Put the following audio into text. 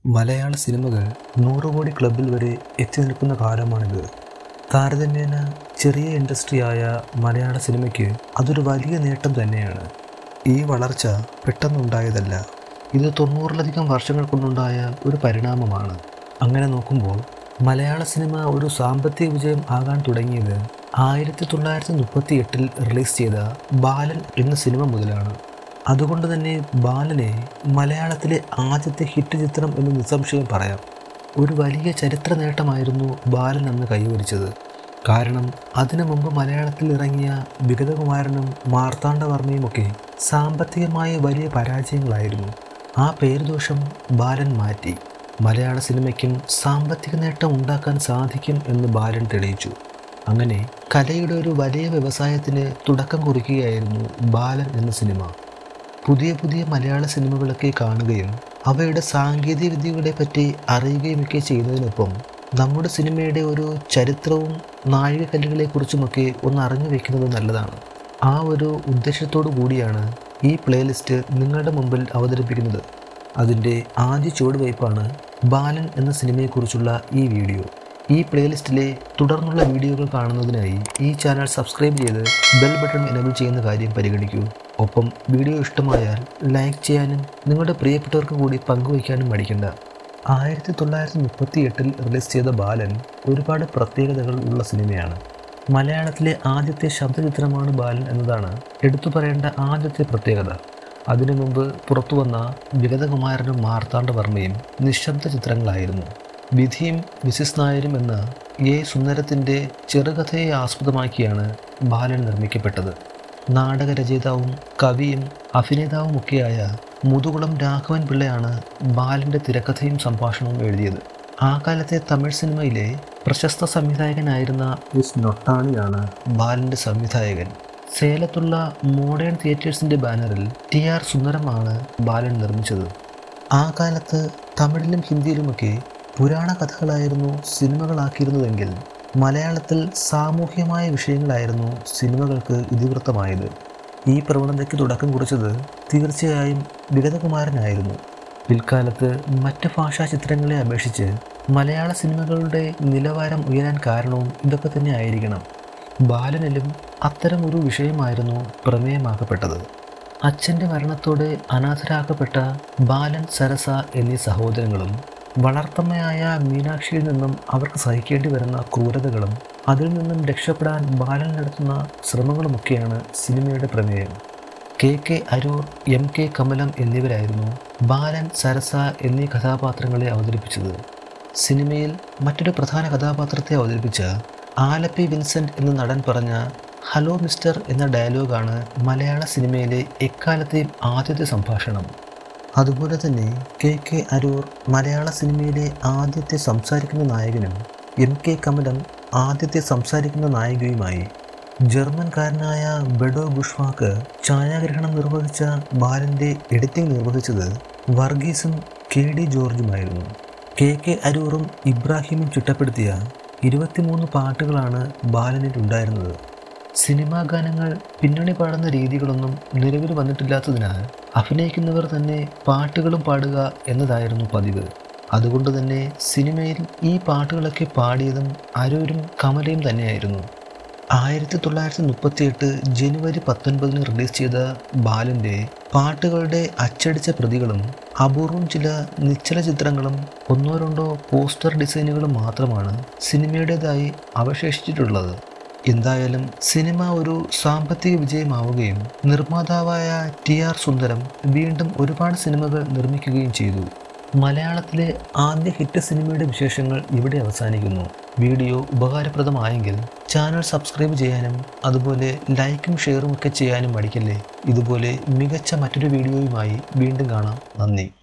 മലയാള സിനിമകൾ നൂറ് കോടി ക്ലബിൽ വരെ എത്തി നിൽക്കുന്ന കാലമാണിത് താരതമ്യേന ചെറിയ ഇൻഡസ്ട്രിയായ മലയാള സിനിമയ്ക്ക് അതൊരു വലിയ നേട്ടം തന്നെയാണ് ഈ വളർച്ച പെട്ടെന്നുണ്ടായതല്ല ഇത് തൊണ്ണൂറിലധികം വർഷങ്ങൾ കൊണ്ടുണ്ടായ ഒരു പരിണാമമാണ് അങ്ങനെ നോക്കുമ്പോൾ മലയാള സിനിമ ഒരു സാമ്പത്തിക വിജയം ആകാൻ തുടങ്ങിയത് ആയിരത്തി തൊള്ളായിരത്തി മുപ്പത്തി എട്ടിൽ റിലീസ് ചെയ്ത ബാലൻ എന്ന സിനിമ മുതലാണ് അതുകൊണ്ട് തന്നെ ബാലനെ മലയാളത്തിലെ ആദ്യത്തെ ഹിറ്റ് ചിത്രം എന്ന് നിസ്സംശയം പറയാം ഒരു വലിയ ചരിത്ര നേട്ടമായിരുന്നു ബാലൻ അന്ന് കൈവരിച്ചത് കാരണം അതിനു മുമ്പ് മലയാളത്തിൽ ഇറങ്ങിയ വിഗതകുമാരനും മാർത്താണ്ഡവർമ്മയും ഒക്കെ സാമ്പത്തികമായ വലിയ പരാജയങ്ങളായിരുന്നു ആ പേരുദോഷം ബാലൻ മാറ്റി മലയാള സിനിമയ്ക്കും സാമ്പത്തിക നേട്ടം ഉണ്ടാക്കാൻ സാധിക്കും എന്ന് ബാലൻ തെളിയിച്ചു അങ്ങനെ കലയുടെ ഒരു വലിയ വ്യവസായത്തിന് തുടക്കം കുറിക്കുകയായിരുന്നു ബാലൻ എന്ന സിനിമ പുതിയ പുതിയ മലയാള സിനിമകളൊക്കെ കാണുകയും അവയുടെ സാങ്കേതിക വിദ്യകളെ പറ്റി അറിയുകയുമൊക്കെ ചെയ്യുന്നതിനൊപ്പം നമ്മുടെ സിനിമയുടെ ഒരു ചരിത്രവും നാഴികക്കല്ലുകളെക്കുറിച്ചുമൊക്കെ ഒന്ന് അറിഞ്ഞു വെക്കുന്നത് നല്ലതാണ് ആ ഒരു ഉദ്ദേശത്തോടു കൂടിയാണ് ഈ പ്ലേലിസ്റ്റ് നിങ്ങളുടെ മുമ്പിൽ അവതരിപ്പിക്കുന്നത് അതിൻ്റെ ആദ്യ ചുവടുവയ്പ്പാണ് ബാലൻ എന്ന സിനിമയെക്കുറിച്ചുള്ള ഈ വീഡിയോ ഈ പ്ലേലിസ്റ്റിലെ തുടർന്നുള്ള വീഡിയോകൾ കാണുന്നതിനായി ഈ ചാനൽ സബ്സ്ക്രൈബ് ചെയ്ത് ബെൽ ബട്ടൺ എനബിൾ ചെയ്യുന്ന കാര്യം പരിഗണിക്കൂ ഒപ്പം വീഡിയോ ഇഷ്ടമായാൽ ലൈക്ക് ചെയ്യാനും നിങ്ങളുടെ പ്രിയപ്പെട്ടവർക്ക് കൂടി പങ്കുവയ്ക്കാനും മടിക്കണ്ട ആയിരത്തി തൊള്ളായിരത്തി മുപ്പത്തി എട്ടിൽ റിലീസ് ചെയ്ത ബാലൻ ഒരുപാട് പ്രത്യേകതകൾ ഉള്ള സിനിമയാണ് മലയാളത്തിലെ ആദ്യത്തെ ശബ്ദചിത്രമാണ് ബാലൻ എന്നതാണ് എടുത്തു പറയേണ്ട ആദ്യത്തെ പ്രത്യേകത അതിനു മുമ്പ് പുറത്തു വന്ന വിഗതകുമാരനും മാർത്താണ്ഡവർമ്മയും നിശബ്ദ ചിത്രങ്ങളായിരുന്നു വിധിയും മിസിസ് നായരും എന്ന എ സുന്ദരത്തിൻ്റെ ചെറുകഥയെ ആസ്പദമാക്കിയാണ് ബാലൻ നിർമ്മിക്കപ്പെട്ടത് നാടകരചയിതാവും കവിയും അഭിനേതാവുമൊക്കെയായ മുതുകുളം രാഘവൻ പിള്ളയാണ് ബാലൻ്റെ തിരക്കഥയും സംഭാഷണവും എഴുതിയത് ആ കാലത്തെ തമിഴ് സിനിമയിലെ പ്രശസ്ത സംവിധായകനായിരുന്ന എസ് നൊട്ടാണിയാണ് ബാലൻ്റെ സംവിധായകൻ സേലത്തുള്ള മോഡേൺ തിയേറ്റേഴ്സിൻ്റെ ബാനറിൽ ടി ആർ സുന്ദരമാണ് ബാലൻ നിർമ്മിച്ചത് ആ കാലത്ത് തമിഴിലും ഹിന്ദിയിലുമൊക്കെ പുരാണ കഥകളായിരുന്നു സിനിമകളാക്കിയിരുന്നതെങ്കിൽ മലയാളത്തിൽ സാമൂഹ്യമായ വിഷയങ്ങളായിരുന്നു സിനിമകൾക്ക് ഇതിവൃത്തമായത് ഈ പ്രവണതയ്ക്ക് തുടക്കം കുറിച്ചത് തീർച്ചയായും വിഗതകുമാരനായിരുന്നു പിൽക്കാലത്ത് മറ്റ് ഭാഷാ ചിത്രങ്ങളെ അപേക്ഷിച്ച് മലയാള സിനിമകളുടെ നിലവാരം ഉയരാൻ കാരണവും ഇതൊക്കെ തന്നെ ആയിരിക്കണം ബാലനിലും അത്തരം ഒരു വിഷയമായിരുന്നു പ്രമേയമാക്കപ്പെട്ടത് അച്ഛൻ്റെ മരണത്തോടെ അനാഥരാക്കപ്പെട്ട ബാലൻ സരസ എന്നീ സഹോദരങ്ങളും വളർത്തമ്മയായ മീനാക്ഷിയിൽ നിന്നും അവർക്ക് സഹിക്കേണ്ടി വരുന്ന ക്രൂരതകളും അതിൽ നിന്നും രക്ഷപ്പെടാൻ ബാലൻ നടത്തുന്ന ശ്രമങ്ങളുമൊക്കെയാണ് സിനിമയുടെ പ്രമേയം K K Aroor M K Kamalam എന്നിവരായിരുന്നു ബാലൻ സരസ എന്നീ കഥാപാത്രങ്ങളെ അവതരിപ്പിച്ചത് സിനിമയിൽ മറ്റൊരു പ്രധാന കഥാപാത്രത്തെ അവതരിപ്പിച്ച ആലപ്പി വിൻസെൻ്റ് എന്ന നടൻ പറഞ്ഞ ഹലോ മിസ്റ്റർ എന്ന ഡയലോഗാണ് മലയാള സിനിമയിലെ എക്കാലത്തെയും ആദ്യത്തെ സംഭാഷണം അതുപോലെ തന്നെ കെ കെ അരൂർ മലയാള സിനിമയിലെ ആദ്യത്തെ സംസാരിക്കുന്ന നായകനും എം കെ കമലം ആദ്യത്തെ സംസാരിക്കുന്ന നായികയുമായി ജർമ്മൻകാരനായ ബെഡോ ബുഷ്വാക്ക് ഛായാഗ്രഹണം നിർവഹിച്ച ബാലൻ്റെ എഡിറ്റിംഗ് നിർവഹിച്ചത് വർഗീസും കെ ഡി ജോർജുമായിരുന്നു കെ കെ അരൂറും ഇബ്രാഹിമും ചിട്ടപ്പെടുത്തിയ ഇരുപത്തിമൂന്ന് പാട്ടുകളാണ് ബാലനിൽ ഉണ്ടായിരുന്നത് സിനിമാ ഗാനങ്ങൾ പിന്നണി പാടുന്ന രീതികളൊന്നും നിലവിൽ വന്നിട്ടില്ലാത്തതിനാൽ അഭിനയിക്കുന്നവർ തന്നെ പാട്ടുകളും പാടുക എന്നതായിരുന്നു പതിവ് അതുകൊണ്ട് തന്നെ സിനിമയിൽ ഈ പാട്ടുകളൊക്കെ പാടിയതും അരൂരും കമലയും തന്നെയായിരുന്നു ആയിരത്തി തൊള്ളായിരത്തി മുപ്പത്തിയെട്ട് ജനുവരി പത്തൊൻപതിന് റിലീസ് ചെയ്ത ബാലൻ്റെ പാട്ടുകളുടെ അച്ചടിച്ച പ്രതികളും അപൂർവം ചില നിശ്ചല ചിത്രങ്ങളും ഒന്നോ രണ്ടോ പോസ്റ്റർ ഡിസൈനുകളും മാത്രമാണ് സിനിമയുടേതായി അവശേഷിച്ചിട്ടുള്ളത് എന്തായാലും സിനിമ ഒരു സാമ്പത്തിക വിജയമാവുകയും നിർമ്മാതാവായ ടി ആർ സുന്ദരം വീണ്ടും ഒരുപാട് സിനിമകൾ നിർമ്മിക്കുകയും ചെയ്തു മലയാളത്തിലെ ആദ്യ ഹിറ്റ് സിനിമയുടെ വിശേഷങ്ങൾ ഇവിടെ അവസാനിക്കുന്നു വീഡിയോ ഉപകാരപ്രദമായെങ്കിൽ ചാനൽ സബ്സ്ക്രൈബ് ചെയ്യാനും അതുപോലെ ലൈക്കും ഷെയറും ഒക്കെ ചെയ്യാനും മടിക്കല്ലേ ഇതുപോലെ മികച്ച മറ്റൊരു വീഡിയോയുമായി വീണ്ടും കാണാം നന്ദി